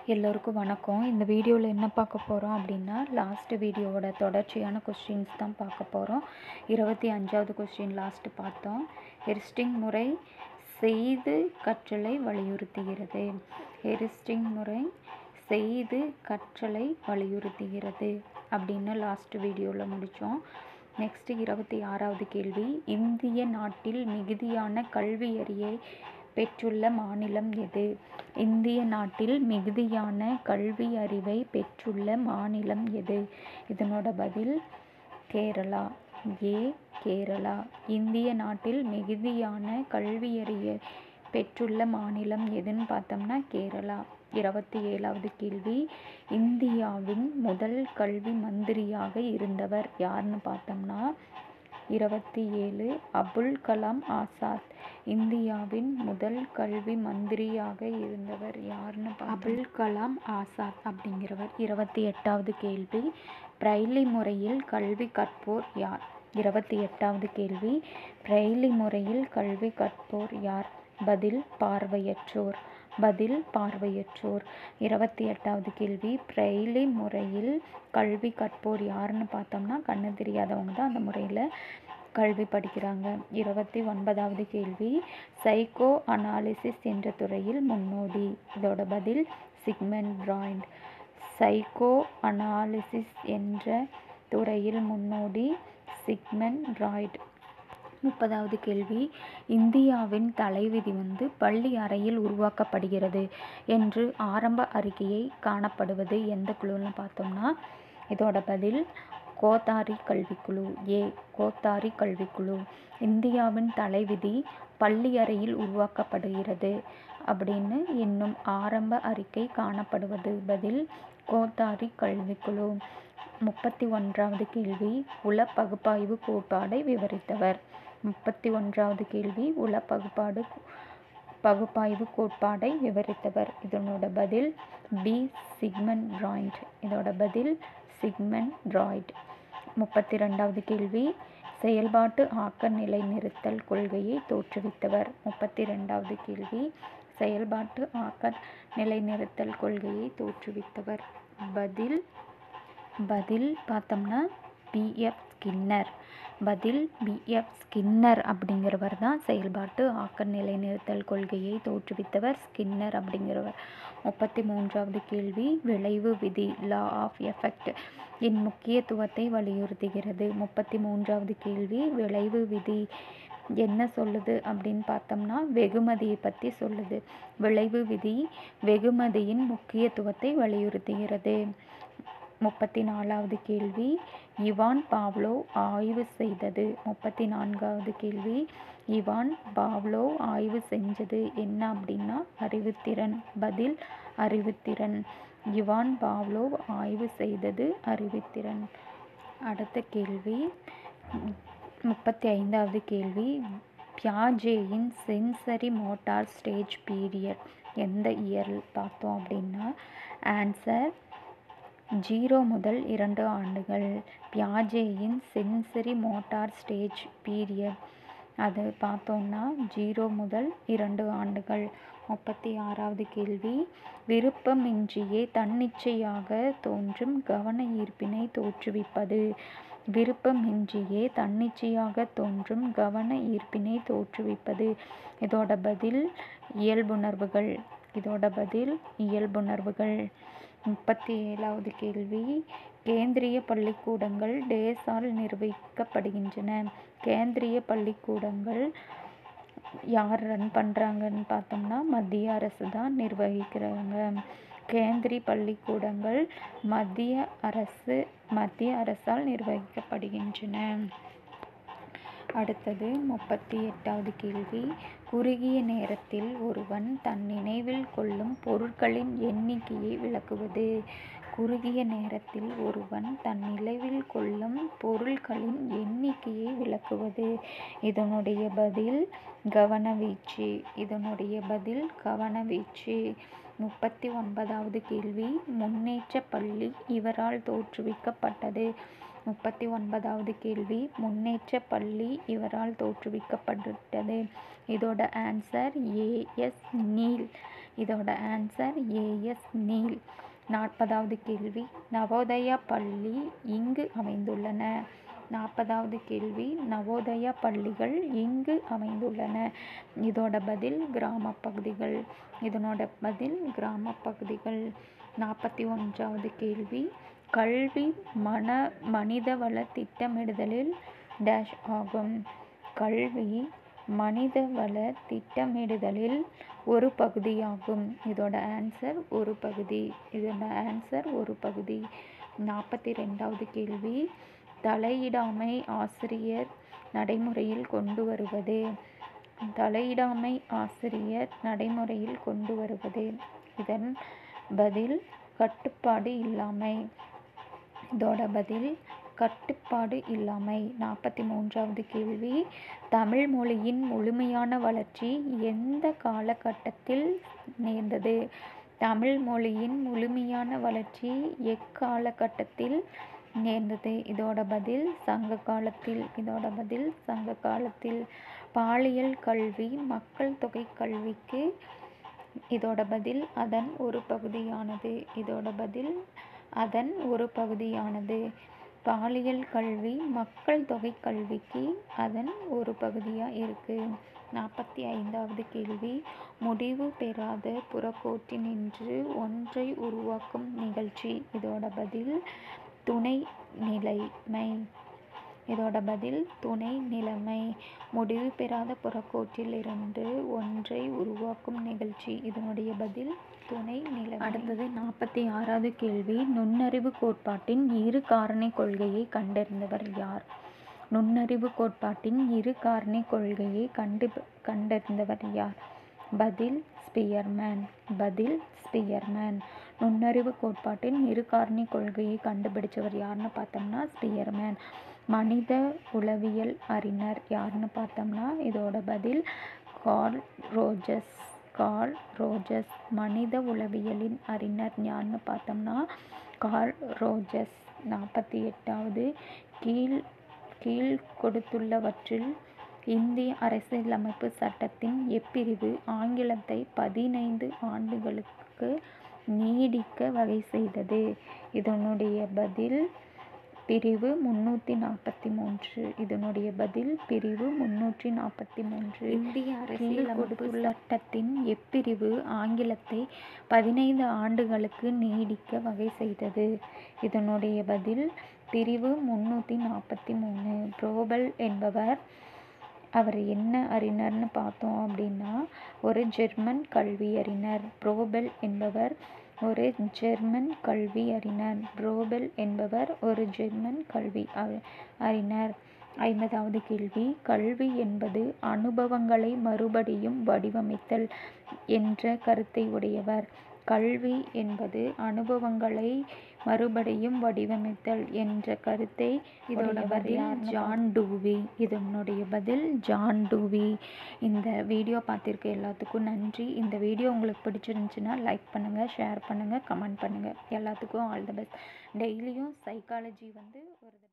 எல்லோருக்கும் வணக்கம் இந்த வீடியோவில் என்ன பார்க்க போகிறோம் அப்படின்னா லாஸ்ட் வீடியோவோட தொடர்ச்சியான கொஸ்டின்ஸ் தான் பார்க்க போகிறோம் இருபத்தி அஞ்சாவது கொஸ்டின் லாஸ்ட்டு பார்த்தோம் ஹெரிஸ்டிங் முறை செய்து கற்றலை வலியுறுத்துகிறது ஹெரிஸ்டிங் முறை செய்து கற்றலை வலியுறுத்துகிறது அப்படின்னு லாஸ்ட் வீடியோவில் முடித்தோம் நெக்ஸ்ட்டு இருபத்தி ஆறாவது கேள்வி இந்திய நாட்டில் மிகுதியான கல்வியறியை பெற்றுள்ள மாநிலம் எது இந்திய நாட்டில் மிகுதியான கல்வி அறிவை பெற்றுள்ள மாநிலம் எது இதனோட பதில் கேரளா ஏ கேரளா இந்திய நாட்டில் மிகுதியான கல்வியறிவை பெற்றுள்ள மாநிலம் எதுன்னு பார்த்தோம்னா கேரளா இருபத்தி ஏழாவது கேள்வி இந்தியாவின் முதல் கல்வி மந்திரியாக இருந்தவர் யாருன்னு பார்த்தோம்னா இருபத்தி ஏழு அபுல் கலாம் ஆசாத் இந்தியாவின் முதல் கல்வி மந்திரியாக இருந்தவர் யாருன்னு அபுல் கலாம் ஆசாத் அப்படிங்கிறவர் இருபத்தி எட்டாவது கேள்வி பிரைலி முறையில் கல்வி கற்போர் யார் இருபத்தி எட்டாவது கேள்வி பிரெய்லி முறையில் கல்வி கற்போர் யார் பதில் பார்வையற்றோர் பதில் பார்வையற்றோர் இருபத்தி எட்டாவது கேள்வி பிரெய்லி முறையில் கல்வி கற்போர் யாருன்னு பார்த்தோம்னா கண்ணு தெரியாதவங்க தான் அந்த முறையில் கல்வி படிக்கிறாங்க இருபத்தி ஒன்பதாவது கேள்வி சைக்கோ அனாலிசிஸ் என்ற துறையில் முன்னோடி இதோட பதில் சிக்மெண்ட் பிராய்ண்ட் சைக்கோ அனாலிசிஸ் என்ற துறையில் முன்னோடி சிக்மெண்ட் பிராய்ட் முப்பதாவது கேள்வி இந்தியாவின் தலைவிதி வந்து பள்ளி அறையில் உருவாக்கப்படுகிறது என்று ஆரம்ப அறிக்கையை காணப்படுவது எந்த குழுன்னு பார்த்தோம்னா இதோட பதில் கோத்தாரி கல்விக்குழு ஏ கோத்தாரி கல்விக்குழு இந்தியாவின் தலைவிதி பள்ளி அறையில் உருவாக்கப்படுகிறது அப்படின்னு இன்னும் ஆரம்ப அறிக்கை காணப்படுவது பதில் கோத்தாரி கல்விக்குழு முப்பத்தி ஒன்றாவது கேள்வி உள பகுப்பாய்வு கோட்பாடை விவரித்தவர் முப்பத்தி ஒன்றாவது கேள்வி உள பகுப்பாடு பகுப்பாய்வு கோட்பாடை விவரித்தவர் இதனோட பதில் பி சிக்மன் ராய்ட் இதோட பதில் சிக்மன் ராய்ட் முப்பத்தி ரெண்டாவது கேள்வி செயல்பாட்டு ஆக்க நிலைநிறுத்தல் கொள்கையை தோற்றுவித்தவர் முப்பத்தி ரெண்டாவது கேள்வி செயல்பாட்டு ஆக்க நிலைநிறுத்தல் கொள்கையை தோற்றுவித்தவர் பதில் பதில் பார்த்தோம்னா பிஎஃப் ஸ்கின்னர் பதில் பிஎஃப் ஸ்கின்னர் அப்படிங்கிறவர் தான் செயல்பாட்டு ஆக்க நிலைநிறுத்தல் கொள்கையை தோற்றுவித்தவர் ஸ்கின்னர் அப்படிங்கிறவர் முப்பத்தி மூன்றாவது கேள்வி விளைவு விதி லா ஆஃப் எஃபெக்ட் இன் முக்கியத்துவத்தை வலியுறுத்துகிறது முப்பத்தி மூன்றாவது கேள்வி விளைவு விதி என்ன சொல்லுது அப்படின்னு பார்த்தோம்னா வெகுமதியை பற்றி சொல்லுது விளைவு விதி வெகுமதியின் முக்கியத்துவத்தை வலியுறுத்துகிறது முப்பத்தி நாலாவது கேள்வி இவான் பாவ்லோ ஆய்வு செய்தது முப்பத்தி நான்காவது கேள்வி இவான் பாவ்லோ ஆய்வு செஞ்சது என்ன அப்படின்னா அறிவுத்திறன் பதில் அறிவுத்திறன் இவான் பாவ்லோ ஆய்வு செய்தது அறிவுத்திறன் அடுத்த கேள்வி முப்பத்தி ஐந்தாவது கேள்வி பியாஜேயின் சென்சரி மோட்டார் ஸ்டேஜ் பீரியட் எந்த இயர் பார்த்தோம் அப்படின்னா ஆன்சர் ஜீரோ முதல் இரண்டு ஆண்டுகள் பியாஜேயின் சென்சரி மோட்டார் ஸ்டேஜ் பீரியட் அது பார்த்தோம்னா ஜீரோ முதல் இரண்டு ஆண்டுகள் முப்பத்தி ஆறாவது கேள்வி விருப்பமின்றியே தன்னிச்சையாக தோன்றும் கவன ஈர்ப்பினை தோற்றுவிப்பது விருப்பமின்றியே தன்னிச்சையாக தோன்றும் கவன ஈர்ப்பினை தோற்றுவிப்பது இதோட பதில் இயல்புணர்வுகள் இதோட பதில் இயல்புணர்வுகள் முப்பத்தி ஏழாவது கேள்வி கேந்திரிய பள்ளிக்கூடங்கள் டேஸால் நிர்வகிக்கப்படுகின்றன கேந்திரிய பள்ளிக்கூடங்கள் யார் ரன் பண்ணுறாங்கன்னு பார்த்தோம்னா மத்திய அரசு தான் நிர்வகிக்கிறாங்க கேந்திரி பள்ளிக்கூடங்கள் மத்திய அரசு மத்திய அரசால் நிர்வகிக்கப்படுகின்றன அடுத்தது முப்பத்தி எட்டாவது கேள்வி குறுகிய நேரத்தில் ஒருவன் தன் நினைவில் கொள்ளும் பொருட்களின் எண்ணிக்கையை விளக்குவது குறுகிய நேரத்தில் ஒருவன் தன் நினைவில் கொள்ளும் பொருட்களின் எண்ணிக்கையை விளக்குவது இதனுடைய பதில் கவனவீச்சு இதனுடைய பதில் கவனவீச்சு முப்பத்தி ஒன்பதாவது கேள்வி முன்னேற்ற பள்ளி இவரால் தோற்றுவிக்கப்பட்டது முப்பத்தி ஒன்பதாவது கேள்வி முன்னேற்ற பள்ளி இவரால் தோற்றுவிக்கப்பட்டது இதோட ஆன்சர் ஏஎஸ் நீல் இதோட ஆன்சர் ஏஎஸ் நீல் நாற்பதாவது கேள்வி நவோதயா பள்ளி இங்கு அமைந்துள்ளன நாற்பதாவது கேள்வி நவோதயா பள்ளிகள் இங்கு அமைந்துள்ளன இதோட பதில் கிராம பகுதிகள் இதனோட பதில் கிராம பகுதிகள் நாற்பத்தி ஒன்றாவது கேள்வி கல்வி மன மனிதவள திட்டமிடுதலில் டேஷ் ஆகும் கல்வி மனிதவள திட்டமிடுதலில் ஒரு பகுதியாகும் இதோட ஆன்சர் ஒரு பகுதி இதோட ஆன்சர் ஒரு பகுதி நாற்பத்தி ரெண்டாவது கேள்வி தலையிடாமை ஆசிரியர் நடைமுறையில் கொண்டு வருவது தலையிடாமை ஆசிரியர் நடைமுறையில் கொண்டு வருவது இதன் பதில் கட்டுப்பாடு இல்லாமை இதோட பதில் கட்டுப்பாடு இல்லாமை நாற்பத்தி மூன்றாவது கேள்வி தமிழ் மொழியின் முழுமையான வளர்ச்சி எந்த காலகட்டத்தில் நேர்ந்தது தமிழ் மொழியின் முழுமையான வளர்ச்சி எக்காலகட்டத்தில் நேர்ந்தது இதோட பதில் சங்க காலத்தில் இதோட பதில் சங்க காலத்தில் பாலியல் கல்வி மக்கள் தொகை கல்விக்கு இதோட பதில் அதன் ஒரு பகுதியானது இதோட பதில் அதன் ஒரு பகுதியானது பாலியல் கல்வி மக்கள் தொகை கல்விக்கு அதன் ஒரு பகுதியாக இருக்குது நாற்பத்தி ஐந்தாவது கேள்வி முடிவு பெறாத புறக்கோட்டினின்று ஒன்றை உருவாக்கும் நிகழ்ச்சி இதோட பதில் துணை நிலைமை இதோட பதில் துணை நிலைமை முடிவு பெறாத புறக்கோட்டில் இருந்து ஒன்றை உருவாக்கும் நிகழ்ச்சி இதனுடைய பதில் துணை நிலை அடுத்தது நாற்பத்தி ஆறாவது கேள்வி நுண்ணறிவு கோட்பாட்டின் இரு காரணி கொள்கையை கண்டறிந்தவர் யார் நுண்ணறிவு கோட்பாட்டின் இரு காரணி கொள்கையை கண்டு கண்டறிந்தவர் யார் பதில் ஸ்பியர்மேன் பதில் ஸ்பியர்மேன் நுண்ணறிவு கோட்பாட்டின் இரு காரணி கொள்கையை கண்டுபிடிச்சவர் யாருன்னு பார்த்தோம்னா ஸ்பியர்மேன் மனித உளவியல் அறிஞர் யாருன்னு பார்த்தோம்னா இதோட பதில் கார்ல் ரோஜஸ் கார்ல் ரோஜஸ் மனித உளவியலின் அறிஞர் யாருன்னு பார்த்தோம்னா கார்ல் ரோஜஸ் நாற்பத்தி எட்டாவது கீழ் கீழ் கொடுத்துள்ளவற்றில் இந்திய அரசியலமைப்பு சட்டத்தின் எப்பிரிவு ஆங்கிலத்தை பதினைந்து ஆண்டுகளுக்கு நீடிக்க வகை செய்தது இதனுடைய பதில் பிரிவு முன்னூற்றி நாற்பத்தி மூன்று இதனுடைய பதில் பிரிவு முன்னூற்றி நாற்பத்தி மூன்று இந்திய அரசியலமைப்பு சட்டத்தின் எப்பிரிவு ஆங்கிலத்தை பதினைந்து ஆண்டுகளுக்கு நீடிக்க வகை செய்தது இதனுடைய பதில் பிரிவு முன்னூற்றி நாற்பத்தி மூணு புரோபல் என்பவர் அவர் என்ன அறிஞர்னு பார்த்தோம் அப்படின்னா ஒரு ஜெர்மன் கல்வி அறிஞர் புரோபெல் என்பவர் ஒரு ஜெர்மன் கல்வி அறிஞர் புரோபெல் என்பவர் ஒரு ஜெர்மன் கல்வி அ- அறிஞர் ஐம்பதாவது கேள்வி கல்வி என்பது அனுபவங்களை மறுபடியும் வடிவமைத்தல் என்ற கருத்தை உடையவர் கல்வி என்பது அனுபவங்களை மறுபடியும் வடிவமைத்தல் என்ற கருத்தை இதோட பதில் ஜான் டூவி இதனுடைய பதில் ஜான் டூவி இந்த வீடியோ பார்த்திருக்க எல்லாத்துக்கும் நன்றி இந்த வீடியோ உங்களுக்கு பிடிச்சிருந்துச்சுன்னா லைக் பண்ணுங்கள் ஷேர் பண்ணுங்கள் கமெண்ட் பண்ணுங்கள் எல்லாத்துக்கும் ஆல் த பெஸ்ட் டெய்லியும் சைக்காலஜி வந்து ஒரு